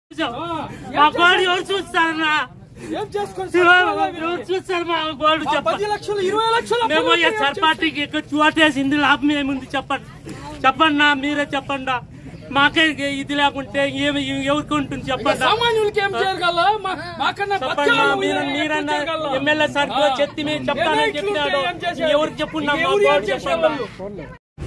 మా గోల్డ్ ఎవరు చూస్తారన్నా ఏం చేసుకొని ఎవరు చూస్తారు మా గోల్డ్ పది చెప్పండి లక్షలు ఇరవై లక్షలు అప్పు మేము పెట్టి ఏం సార్ పార్టీకి ఎక్కువ చూటేసింది లాభం ఏముంది చెప్పండి చెప్పండి మీరే చెప్పండి మాకే ఇది లేకుంటే ఏమి ఎవరికి ఉంటుంది చెప్పండి సామాన్యులకి ఏం చేయగల మాకన్నా చెప్పండి బతకాలి, మీరు ఏం మీరన్నా చేయగల? ఎమ్మెల్యే సార్ ఆ. చెప్తే మేము చెప్తానని ఏం చెప్పినాడు ఏం చేశారు? ఎవరికి చెప్పున్నాం మా ఎవరు ఏం గోల్డ్ చేశారు చెప్పండి వాళ్ళు?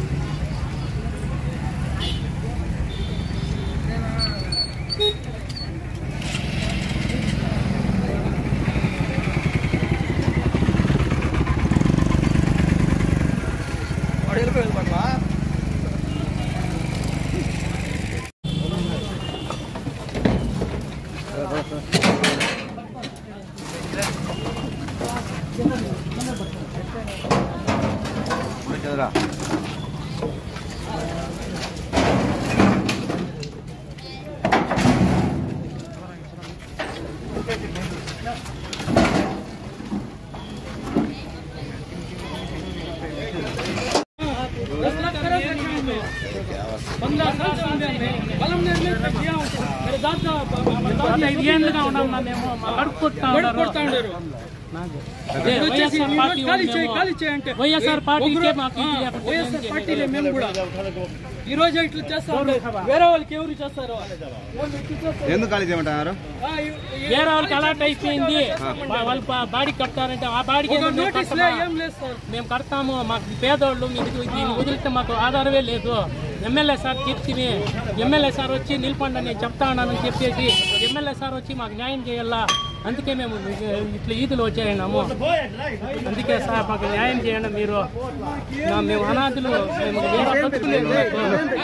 पंद्रह साल से हमने हमने कलम ने हमने किया मेरे दादा గత ఐదేళ్లుగా ఉన్నాం మేము మా కడుపు కొడతా ఉన్నారు. కొడతా ఉండరు అదే వచ్చేసి వైఎస్ఆర్ పార్టీ ఖాళీ చేయి మేము- ఖాళీ చేయి అంటే వైఎస్ఆర్ పార్టీకే ఒకరు- మాకు ఆ, ఇది లేకపోతే వైఎస్ఆర్ ఏం పార్టీలే మేము కూడా ఈ రోజు ఇట్లా చేస్తారు వేరే వాళ్ళకి ఎవరు చేస్తారు వాళ్ళు ఇట్లా చేస్తారు. ఎందుకు ఖాళీ చేయమంటున్నారు ఆ, ఈ- ఈ- వేరే వాళ్ళకి అలాట్ అయిపోయింది వా- వాళ్ళు బా- బాడీ కట్టారంటే ఆ బాడీకి ఒక ఎందుకు మేము నోటీస్ లే కట్టమా? ఏం లేదు సార్ మేము కడతాము మాకు పేదోళ్ళు మీకు దీన్ని వదిలితే మాకు ఆధారమే లేదు ఎమ్మెల్యే సార్ చెప్తే ఎమ్మెల్యే సార్ వచ్చి నిలపండి అని చెప్తా ఉన్నానని చెప్పేసి ఎమ్మెల్యే సార్ వచ్చి మాకు న్యాయం చేయాలా అందుకే మేము ఇట్లా ఈదులు వచ్చాయన్నాము అందుకే సార్ మాకు న్యాయం చేయండి మీరు నా- మేము అనాథులు మేము వేరే బతుకులేదు మాకు.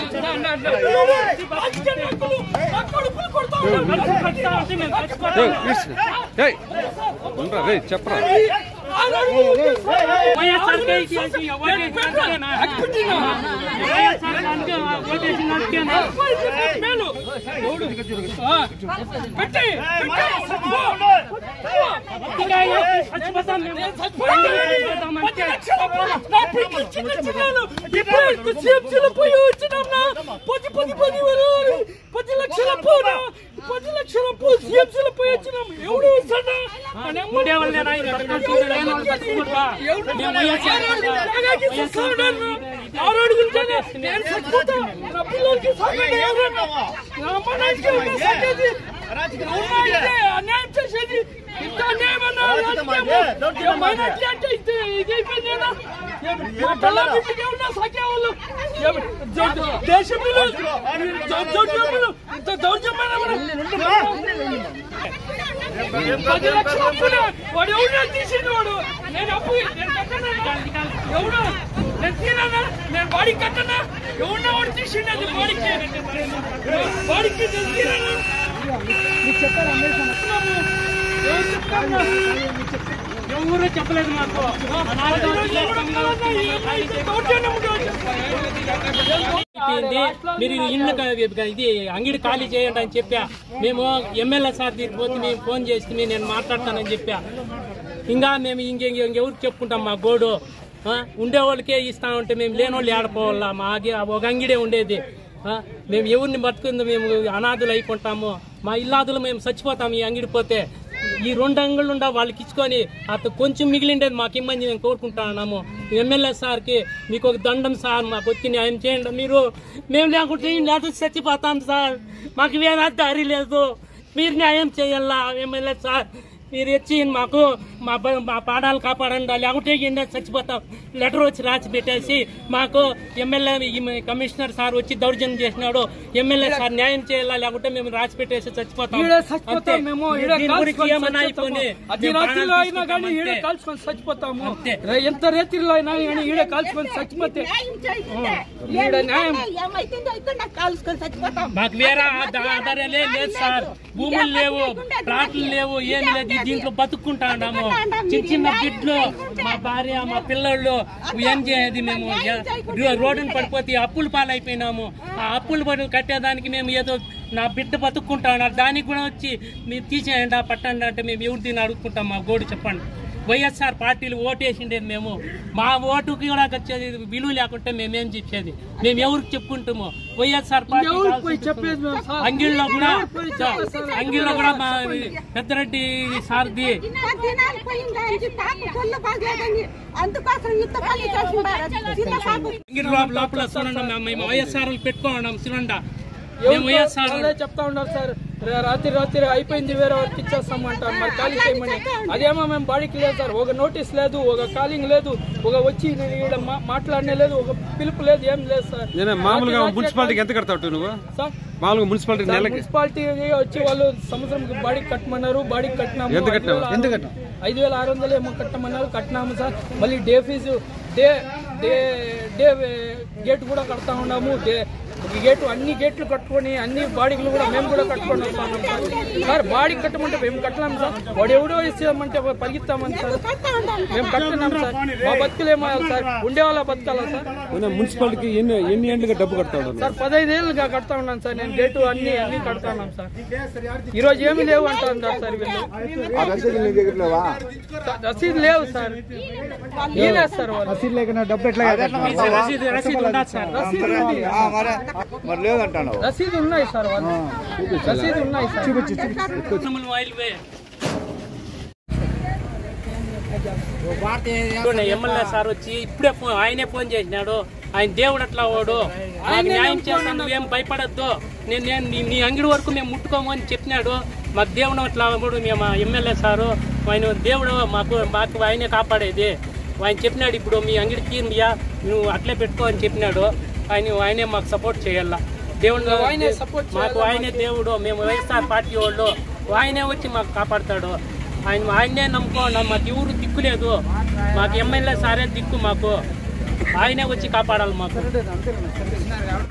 నా కొడుకులు కొడతా ఉన్నారు. కడుపు కడతా ఉంటే మేము చచ్చిపోతాం. చెప్పరా వైఎస్ఆర్ కే చేసి ఓటేసి అందుకేనా? వైఎస్ఆర్ అందుకే ఓటేసి అందుకేనా? మేలు. ఆ, పెట్టి పెట్టి. ఇంకా చచ్చిపోతాం మేము. చచ్చిపోతాం పది అంతే. లక్షల అప్పులు. నా పిల్లలు చిన్న చిన్నలు. ఇప్పుడు CFC పోయి వచ్చినాం నా. పది పది పది వేలు. పది లక్షల అప్పు నా. పది లక్షల అప్పు CFC లో పోయి వచ్చినాం ఎవడు ఇస్తాడా? ఉండే వాళ్ళేనా ఇది కట్టుకుంటుంది, లేని వాళ్ళు కట్టుకుంటా. మేము వైఎస్ఆర్ ఆరు అడుగులు కానీ నేను చచ్చిపోతా. నా పిల్లలకి సాకండి ఎవరన్నా. నా అమ్మ నాన్నకి ఎవరన్నా సాకేది. ఎవరన్నా ఇదే అన్యాయం చేసేది. ఇంత అన్యాయం అన్నా రాజకీయము. ఏ మైనారిటీ అంటే ఇంత ఇదైపోయిందేనా? ఏ- మా పిల్ల బిడ్డకి ఎవరన్నా సాకేవాళ్ళు. ఏ- జ- జ- దేశ పిల్లలు జ- దౌర్జన్యాలు. ఇంత దౌర్జన్యమైన పది లక్షల అప్పులు. వాడు ఎవడో తీసిండు వాడు నేను అప్పు నేను కట్టనా ఎవడు నేను తీరనా నేను బాడీకి కట్టనా ఎవడో వాడు తీసిండు అది బాడీకి బాడీకి నేను తీరనా నీకు చెప్పారా ఎవరు చెప్తారు ఎవరు చెప్పలేదు మాకు అయిపోయింది మీరు ఇల్లు కా- ఇది అంగిడి ఖాళీ చేయండి అని చెప్పా మేము ఎమ్మెల్యే సార్ దగ్గరికి పోతే మేము ఫోన్ చేస్తే నేను మాట్లాడతానని చెప్పా ఇంకా మేము ఇంక ఇంకెవరికి చెప్పుకుంటాం మా గోడు ఆ, ఉండే వాళ్ళకే ఇస్తా ఉంటే మేము లేని వాళ్ళు ఏడపోవాలా మాకి ఒక అంగిడే ఉండేది ఆ, మేము ఎవరిని బతుకుందో మేము అనాథులు అయిపోతాము మా ఇల్లాదులు మేము చచ్చిపోతాము ఈ అంగిడి పోతే ఈ రెండు అంగుళ్ళు ఉండా వాళ్ళకి ఇచ్చుకొని అత కొంచెం మిగిలిండేది మాకు ఇమ్మని మేము కోరుకుంటున్నాము ఎమ్మెల్యే సార్కి మీకు ఒక దండం సార్ మాకు వచ్చి న్యాయం చేయండి మీరు మేము లేకుంటే లేకపోతే చచ్చిపోతాం సార్ మాకు వేరే దారి లేదు మీరు న్యాయం చేయాలా ఎమ్మెల్యే సార్ మీరు వచ్చి మాకు మా ప- మా పాడాలు కాపాడండి లేకుంటే ఇండే చచ్చిపోతాం లెటర్ వచ్చి రాసి పెట్టేసి మాకు ఎమ్మెల్యే ఈ కమిషనర్ సార్ వచ్చి దౌర్జన్యం చేసినాడు ఎమ్మెల్యే సార్ న్యాయం చేయాలా లేకుంటే మేము రాసి పెట్టేసి చచ్చిపోతాం ఈడే చచ్చిపోతాం అంతే. మేము ఈడే దీని గురించి కాల్చుకొని ఏమన్నా చచ్చిపోతాము. అయిపోయి అది మేము రాత్రిలో ప్రాణాలు అయినా కానీ ఈడే తీసుకుంటాం కాల్చుకొని చచ్చిపోతాము అంతే. రే- ఎంత రేత్రిలో అయినా కానీ ఈడే కాల్చుకొని చచ్చిపోతే న్యాయం చేయిస్తే ఈడ న్యాయం. ఏమైతుందో అయితే నాకు కాల్చుకొని చచ్చిపోతాం మాకు వేరే ఆధ- ఆధారాలే లేదు సార్ భూములు లేవు ప్లాట్లు లేవు ఏమి లేదు దీంట్లో బతుక్కుంటాము చిన్న చిన్న బిడ్లు మా భార్య మా పిల్లలు ఏం చేసేది మేము రో- రోడ్డున పడిపోతే అప్పులు పాలైపోయినాము ఆ అప్పులు పడి కట్టేదానికి మేము ఏదో నా బిడ్డ బతుక్కుంటాను దానికి కూడా వచ్చి మీరు తీసేయండి ఆ పట్టండి అంటే మేము ఎవరు దీన్ని అడుగుకుంటాం మా గోడు చెప్పండి వైఎస్ఆర్ పార్టీలు ఓటేసిండేది మేము మా ఓటుకి కూడా వచ్చేది విలువ లేకుంటే మేమేం చెప్పేది మేము ఎవరికి చెప్పుకుంటాము వైఎస్ఆర్ పార్టీ ఎవరికి పోయి చెప్పేది మేము సార్? అంగిల్లో కూడా ఎవరికి పోయి చెప్పేది సార్? అంగిల్లో కూడా మా పెద్దరెడ్డి సార్ది ఇన్న దినాలు పోయిందని పాప పొల్ల బాగలేదని అందుకోసం యుద్ధ పని చేసిండారు చిన్న పాప అంగిడి లోపల లోపల చూడండి మేము- మేము వైఎస్ఆర్ చూపెట్టుకోవడం సిలిండర్ మేము ఎవరితో వైఎస్ఆర్ వాళ్ళే చెప్తా ఉన్నారు సార్ రా- రాత్రి రాత్రి అయిపోయింది వేరే వారికి ఇచ్చేస్తామంటారు మరి ఖాళీ చేయమని అదేమో మేము బాడీకి లేదు సార్ ఒక నోటీస్ లేదు ఒక కాలింగ్ లేదు ఒక వచ్చి ఈడ మా- మాట్లాడనే లేదు ఒక పిలుపు లేదు ఏం లేదు సార్ నేనే మామూలుగా రాత్రి రాత్రి మున్సిపాలిటీకి ఎంత కడతావు నువ్వు సార్ మామూలుగా మున్సిపాలిటీ సార్, నెలకి మున్సిపాలిటీ వచ్చి వాళ్ళు సంవత్సరం బాడీకి కట్టమన్నారు బాడీకి కట్టినాము ఎంత కట్టినావు? ఐదు వేల ఆరు- ఐదు వేల ఆరు వందలు ఏమో కట్టమన్నారు కట్టినాము సార్ మళ్ళీ day fee day day day gate కూడా కడతా ఉన్నాము డే ఈ గేటు అన్ని గేట్లు కట్టుకొని అన్ని బాడీలు కూడా మేము కూడా కట్టుకొని వస్తున్నాం సార్ సార్ బాడీ కట్టమంటే మేము కట్టలేము సార్ వాడు ఎవడో ఇస్తామంటే పరిగెత్తామని సార్ కడతా ఉండాలి మేము కట్టున్నాం సార్ మా బతుకులేమో సార్ ఉండే వాళ్ళ బతకాలా సార్ నేనే మున్సిపాలిటీకి ఎన్ని ఎన్ని ఏళ్ళుగా డబ్బు కడతావు నువ్వు? సార్ పదహైదేళ్ళుగా కడతా ఉన్నాను సార్ నేను గేటు అన్ని అన్ని కడతా ఉన్నాం సార్ ఈ రోజు ఏమీ లేవు అంటారు సార్ వీళ్ళు ఆ రసీదులు నీ దగ్గర లేవా సార్, రసీదు లేవు సార్ ఈయనే సార్ వాళ్ళు రసీదు లేకుండా డబ్బు ఎట్లా రసీదు రసీదు ఉండదు సార్ రసీదు ఉంది. మరి మరి లేదంటాను రసీదు ఉన్నాయి సార్ వాళ్ళు రసీదు ఉన్నాయి సార్ కుటుంబంలో ఆయిల్ వే. చూడండి, ఎమ్మెల్యే సార్ వచ్చి ఇప్పుడే ఫోన్ ఆయనే ఫోన్ చేసినాడు ఆయన దేవుడు అట్లా వాడు ఆయన న్యాయం చేస్తాను నువ్వేం భయపడద్దు నేను నేను నీ- నీ అంగిడి వరకు మేము ముట్టుకోము అని చెప్పినాడు మాకు దేవుడు అట్లా వాడు మేము ఆ ఎమ్మెల్యే సారు ఆయన దేవుడు మాకు మాకు ఆయనే కాపాడేది ఆయన చెప్పినాడు ఇప్పుడు మీ అంగిడి తీరుమియా నువ్వు అట్లే పెట్టుకో అని చెప్పినాడు ఆయన ఆయనే మాకు సపోర్ట్ చేయాల దేవుడు ఆయనే support మాకు ఆయనే దేవుడు మేము వైఎస్ఆర్ పార్టీ వాళ్ళు ఆయనే వచ్చి మాకు కాపాడతాడు ఆయన ఆయనే నమ్ముకోండి మాకు ఎవరు దిక్కు లేదు మాకు ఎమ్మెల్యే సారే దిక్కు మాకు ఆయనే వచ్చి కాపాడాలి మాకు